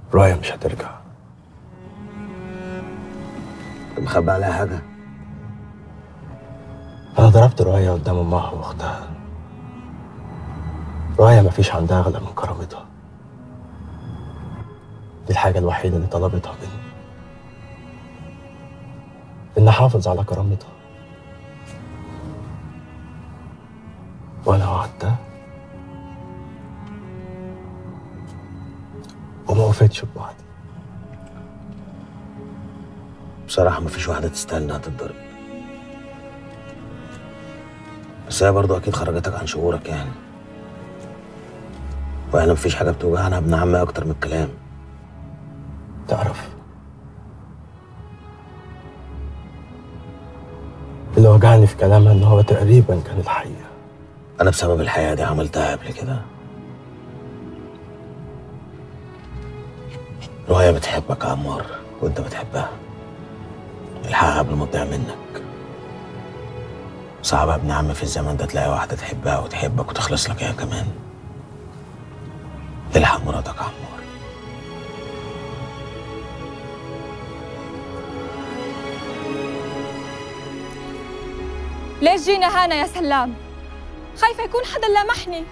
رايا مش هترجع مخبي عليها حاجه انا ضربت رايا قدام امها واختها رايا مفيش عندها اغلى من كرامتها دي الحاجة الوحيدة اللي طلبتها مني إن أحافظ على كرامتها وأنا وعدتها وما وفتش بوعدي بصراحه مفيش واحده تستاهل انها تتضرب بس هي برضه اكيد خرجتك عن شعورك يعني واحنا مفيش حاجه بتوجعنا ابن عمي اكتر من الكلام تعرف اللي وجعني في كلامها إن هو تقريبا كان الحقيقة انا بسبب الحياه دي عملتها قبل كده رؤيا بتحبك يا عمار وانت بتحبها الحق قبل ما تضيع منك صعب يا ابن عمي في الزمن ده تلاقي واحده تحبها وتحبك وتخلص لك هي كمان الحق مراتك يا عمار ليش جينا هنا يا سلام؟ خايفة يكون حدا لامحني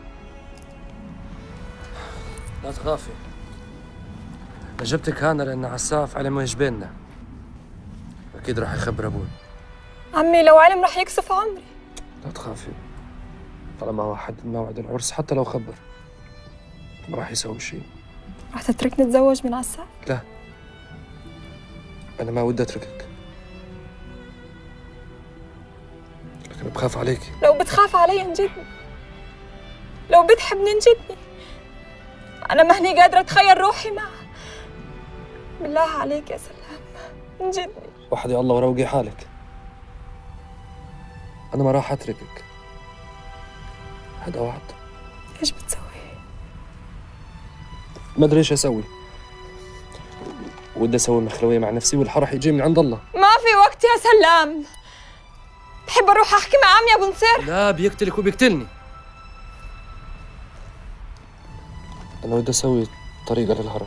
لا تخافي جبتك هنا لأن عساف على ما بيننا أكيد راح يخبر أبوي عمي لو علم رح يكسف عمري لا تخافي طالما هو حدد موعد العرس حتى لو خبر ما راح يسوي شيء رح تتركني اتزوج من عساف لا أنا ما ودي أتركك لكن بخاف عليك لو بتخاف علي انجدني لو بتحبني انجدني أنا مهني قادرة أتخيل روحي معه بالله عليك يا سلام انجدني وحدي الله وروقي حالك أنا ما راح أتركك هذا وعد ايش بتسوي؟ ما أدري إيش أسوي ودي أسوي مخلوية مع نفسي والحرح يجي من عند الله ما في وقت يا سلام بحب أروح أحكي مع عمي أبو نصير لا بيقتلك وبيقتلني أنا بدي أسوي طريقة للهرب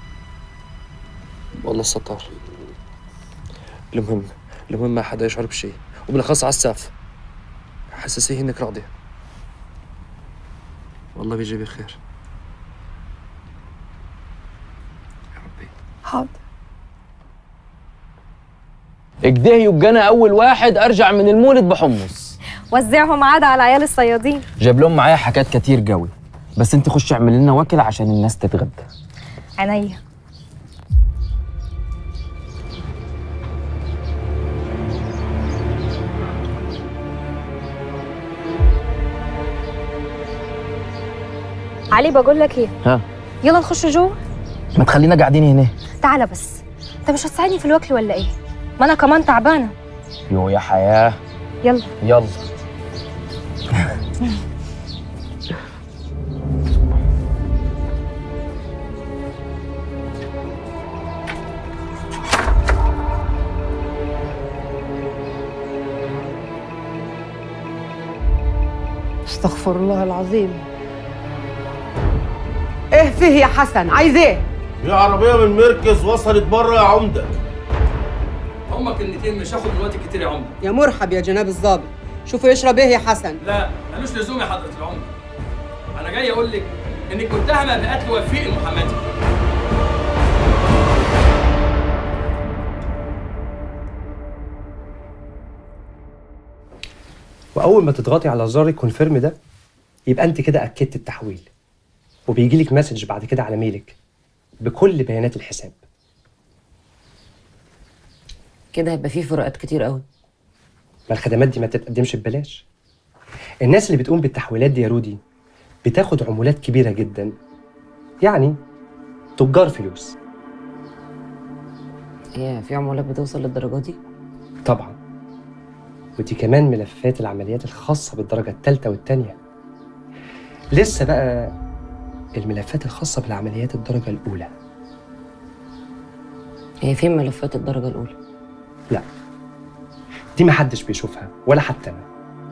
والله الستار المهم المهم ما حدا يشعر بشيء وبالأخص عساف حسسيه إنك راضية والله بيجي بخير يا ربي حاضر كده يبقى انا اول واحد ارجع من المولد بحمص وزعهم عاد على عيال الصيادين جاب لهم معايا حاجات كتير قوي بس انت خش اعمل لنا واكل عشان الناس تتغدى عينيا علي بقول لك ايه ها يلا نخش جوه ما تخلينا قاعدين هنا تعالى بس انت مش هتساعدني في الوكل ولا ايه ما انا كمان تعبانه يو يا حياه يلا يلا استغفر الله العظيم ايه فيه يا حسن عايز ايه في عربية من مركز وصلت بره يا عمدة هما كلمتين مش هاخد من وقت كتير يا عمر يا مرحب يا جناب الضابط شوفوا يشرب ايه يا حسن لا ملوش لزوم يا حضرة العمر أنا جاي أقول لك إنك متهمة بقتل وفيق المحمدي واول ما تضغطي على زر الكونفيرم ده يبقى انت كده اكدت التحويل وبيجي لك مسج بعد كده على ميلك بكل بيانات الحساب كده هيبقى فيه فروقات كتير قوي ما الخدمات دي ما تتقدمش ببلاش الناس اللي بتقوم بالتحويلات دي يا رودي بتاخد عمولات كبيره جدا يعني تجار فلوس هي في عمولات بتوصل للدرجة دي طبعا ودي كمان ملفات العمليات الخاصة بالدرجة الثالثة والثانية لسه بقى الملفات الخاصة بالعمليات الدرجة الأولى هي فين ملفات الدرجة الأولى لا دي محدش بيشوفها ولا حتى أنا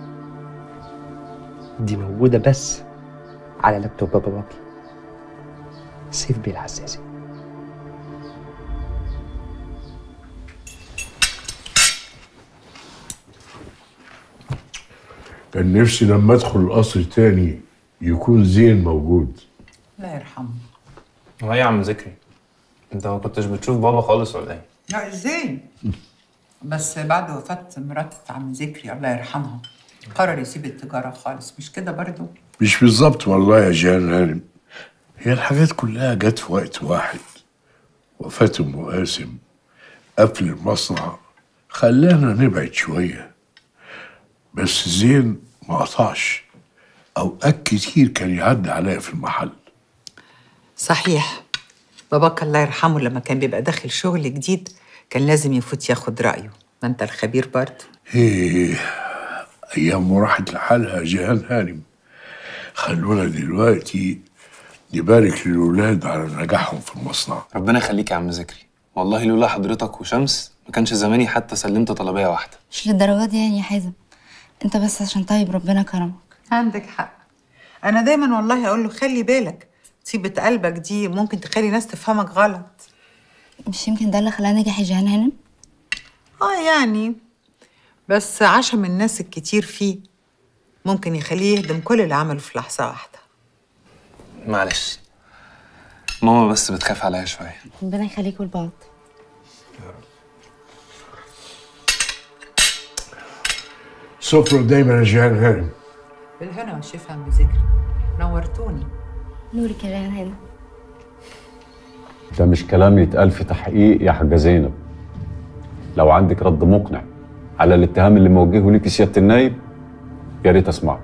دي موجودة بس على لابتوب بابا بابي سيف بيه العزازي كان نفسي لما ادخل القصر تاني يكون زين موجود الله يرحمه هو ايه يا عم ذكري انت ما كنتش بتشوف بابا خالص ولا ايه لا ازاي بس بعد وفاة مرات عم ذكري الله يرحمها قرر يسيب التجارة خالص مش كده برضو مش بالظبط والله يا جان هانم هي الحاجات كلها جت في وقت واحد وفاة ام قاسم قفل المصنع خلانا نبعد شوية بس زين ما قطعش أوقات كتير كان يعدي عليا في المحل صحيح باباك الله يرحمه لما كان بيبقى داخل شغل جديد كان لازم يفوت ياخد رأيه ما انت الخبير برضه ايه أيام راحت لحالها يا جيهان هانم خلونا دلوقتي نبارك للولاد على نجاحهم في المصنع ربنا يخليك يا عم ذكري والله لولا حضرتك وشمس ما كانش زماني حتى سلمت طلبيه واحده مش للدرجة دي يعني يا حازم انت بس عشان طيب ربنا كرمك عندك حق انا دايما والله اقول له خلي بالك طيبة قلبك دي ممكن تخلي ناس تفهمك غلط مش يمكن ده اللي خلاه نجح يا جيهان هانم اه يعني بس عشم الناس الكتير فيه ممكن يخليه يهدم كل اللي عمله في لحظة واحدة معلش ماما بس بتخاف عليا شويه ربنا يخليكوا لبعض سفرة دايما يا جيهان هانم بالهنا والشفا عم ذكري نورتوني نورك يا جيهان هانم ده مش كلام يتقال في تحقيق يا حاجة زينب لو عندك رد مقنع على الاتهام اللي موجهه ليكي سيادة النايب يا ريت اسمعه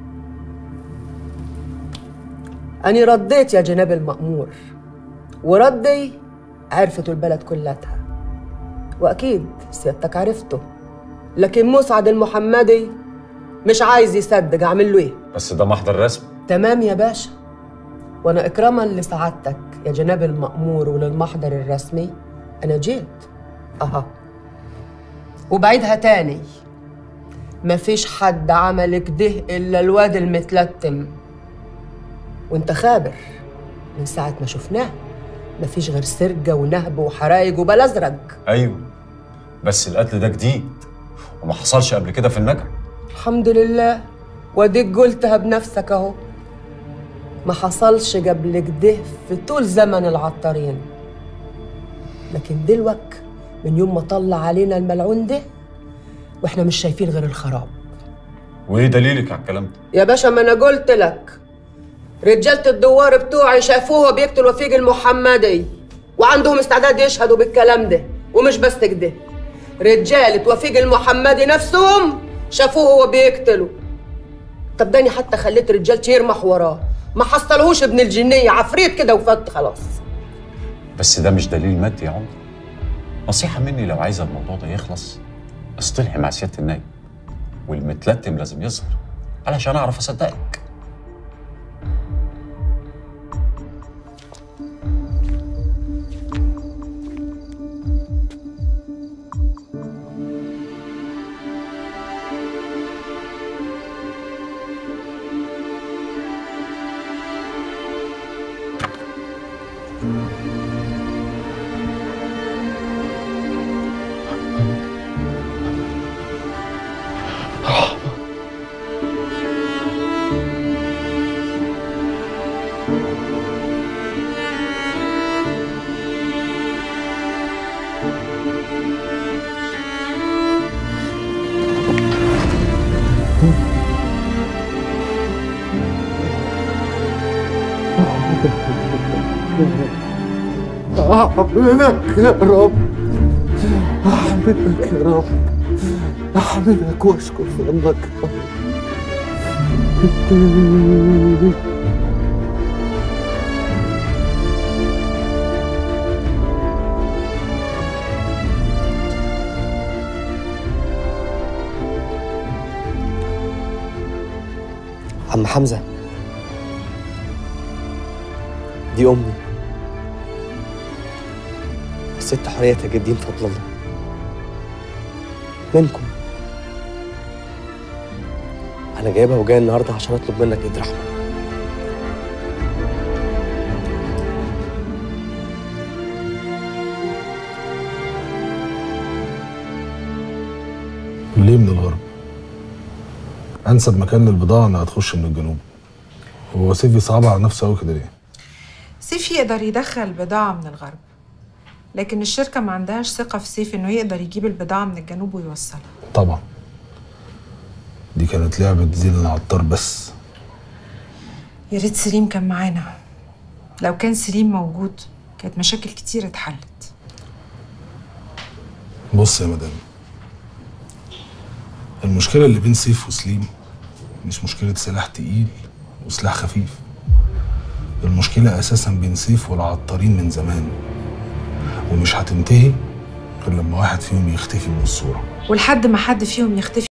أنا رديت يا جناب المأمور وردي عرفته البلد كلها وأكيد سيادتك عرفته لكن مسعد المحمدي مش عايز يصدق أعمل له إيه بس ده محضر رسمي تمام يا باشا وأنا إكراما لسعادتك يا جناب المأمور وللمحضر الرسمي أنا جيت أها وبعيدها تاني مفيش حد عمل كده إلا الواد المتلتم وانت خابر من ساعة ما شفناه مفيش غير سرقة ونهب وحرايق وبلا أزرق ايوه بس القتل ده جديد وما حصلش قبل كده في النجع الحمد لله واديك قلتها بنفسك اهو ما حصلش قبل كده في طول زمن العطارين لكن دلوك من يوم ما طلع علينا الملعون ده واحنا مش شايفين غير الخراب وايه دليلك على الكلام ده يا باشا ما انا قلت لك رجالة الدوار بتوعي شافوه بيقتل وفيق المحمدي وعندهم استعداد يشهدوا بالكلام ده ومش بس كده رجالة وفيق المحمدي نفسهم شافوه وهو بيقتله طب داني حتى خليت رجالتي يرمح وراه ما حصلهوش ابن الجنية عفريت كده وفات خلاص بس ده مش دليل مادي يا عمر نصيحة مني لو عايزة الموضوع ده يخلص اصطلحي مع سيادة النايب والمتلتم لازم يظهر علشان اعرف اصدقك أحمدك يا رب أحمدك يا رب أحمدك وأشكر فضلك عم حمزة دي أمي الست حرية الدين فضل الله منكم أنا جايبها وجاي النهاردة عشان أطلب منك إيد رحمة ليه من الغرب؟ انسب مكان للبضاعه انها تخش من الجنوب هو سيفي صعب على نفسه قوي كده ليه سيف يقدر يدخل بضاعة من الغرب لكن الشركة ما عندهاش ثقة في سيف إنه يقدر يجيب البضاعة من الجنوب ويوصلها طبعا دي كانت لعبه زين العطار بس يا ريت سليم كان معانا لو كان سليم موجود كانت مشاكل كتير اتحلت بص يا مدام المشكله اللي بين سيف وسليم مش مشكله سلاح تقيل وسلاح خفيف المشكله اساسا بين سيف والعطارين من زمان ومش هتنتهي غير لما واحد فيهم يختفي من الصوره ولحد ما حد فيهم يختفي